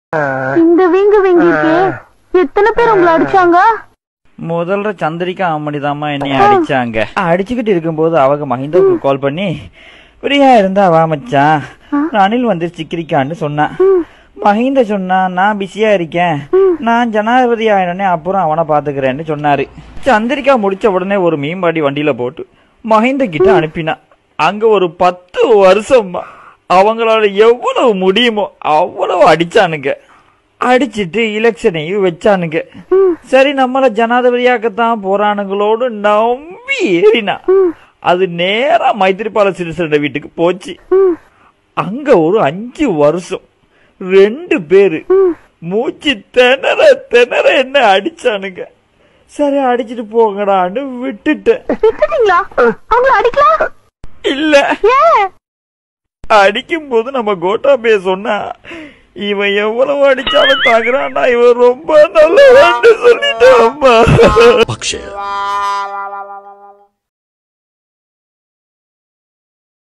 இந்த வீங்கு வீங்கிருக்கு எத்தனை பேர் உங்களை அடிச்சாங்க முதல்ல சந்திரிகா அம்மணிதாம்மா என்னைய அடிச்சாங்க அடிச்சுக்கிட்டு இருக்கும்போது அவங்க மஹிந்தாவுக்கு கால் பண்ணி ஃப்ரீயா இருந்தா வா மச்சான் அனில் வந்து சிக்கிரிக்கான்னு சொன்னான் மஹிந்த சொன்னா நான் பிஸியா இருக்கேன் நான் ஜனாதிபதி ஆயினே அப்புறம் அவனை பாத்துக்கிறேன்னு சொன்னாரு சந்திரிகா முடிச்ச உடனே ஒரு மீன்பாடி வண்டியில போட்டு மஹிந்த கிட்ட அனுப்பினான் அங்க ஒரு பத்து வருஷமா அவங்களால எவ்வளவு முடியுமோ அவ்வளவு அடிச்சானுங்க அடிச்சிட்டு எலெக்ஷனையும் வச்சானுங்க சரி நம்மள ஜனாதிபதியாக்கத்தான் போறானுங்களோடு நம்பி ஏறினா அது நேரா மைத்திரிபால சிறிசேன வீட்டுக்கு போச்சு அங்க ஒரு அஞ்சு வருஷம் ரெண்டு பேரு மூச்சு திணற திணற என்ன அடிச்சானுங்க சரி அடிச்சிட்டு போங்கடான்னு விட்டுட்டேன் விட்டுட்டீங்களா அவங்கள அடிக்கலாம் இல்ல ஏன் அடிக்கும் போது நம்ம கோட்டாபே சொன்னா இவன் எவ்வளவு அடிச்சாலும் தாக்குறான்னா இவன் ரொம்ப நல்லவன்னு சொல்லிட்டான் அம்மா Bakshaya.